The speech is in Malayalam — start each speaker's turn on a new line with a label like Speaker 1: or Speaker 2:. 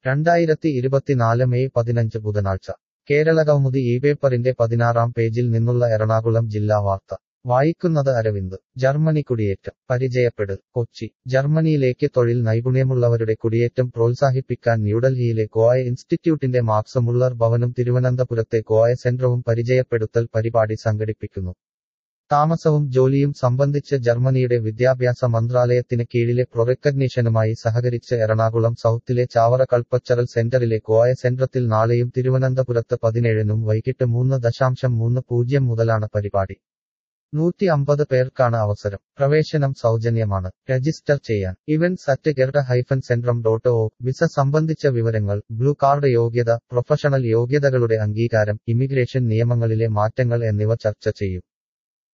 Speaker 1: രണ്ടായിരത്തി ഇരുപത്തിനാല് മെയ് പതിനഞ്ച് ബുധനാഴ്ച കേരള കൗമുദി ഈ പേപ്പറിന്റെ പതിനാറാം പേജിൽ നിന്നുള്ള എറണാകുളം ജില്ലാ വാർത്ത വായിക്കുന്നത് അരവിന്ദ് ജർമ്മനി കുടിയേറ്റം പരിചയപ്പെട് കൊച്ചി ജർമ്മനിയിലേക്ക് തൊഴിൽ നൈപുണ്യമുള്ളവരുടെ കുടിയേറ്റം പ്രോത്സാഹിപ്പിക്കാൻ ന്യൂഡൽഹിയിലെ കോയ ഇൻസ്റ്റിറ്റ്യൂട്ടിന്റെ മാക്സ് മുള്ളർ ഭവനും തിരുവനന്തപുരത്തെ കോയ സെന്ററും പരിചയപ്പെടുത്തൽ പരിപാടി സംഘടിപ്പിക്കുന്നു താമസവും ജോലിയും സംബന്ധിച്ച് ജർമ്മനിയുടെ വിദ്യാഭ്യാസ മന്ത്രാലയത്തിന് കീഴിലെ പ്രൊറെക്കഗ്നീഷനുമായി സഹകരിച്ച് എറണാകുളം സൗത്തിലെ ചാവറ കൾപ്പച്ചറൽ സെന്ററിലെ കോയ സെന്ററത്തിൽ നാളെയും തിരുവനന്തപുരത്ത് പതിനേഴിനും വൈകിട്ട് മൂന്ന് ദശാംശം മൂന്ന് പൂജ്യം മുതലാണ് പരിപാടി നൂറ്റി അമ്പത് പേർക്കാണ് അവസരം പ്രവേശനം സൗജന്യമാണ് രജിസ്റ്റർ ചെയ്യാൻ events at Gerda hyphen Zentrum dot O visa സംബന്ധിച്ച വിവരങ്ങൾ ബ്ലൂ കാർഡ് യോഗ്യത പ്രൊഫഷണൽ യോഗ്യതകളുടെ അംഗീകാരം ഇമിഗ്രേഷൻ നിയമങ്ങളിലെ മാറ്റങ്ങൾ എന്നിവ ചർച്ച ചെയ്യും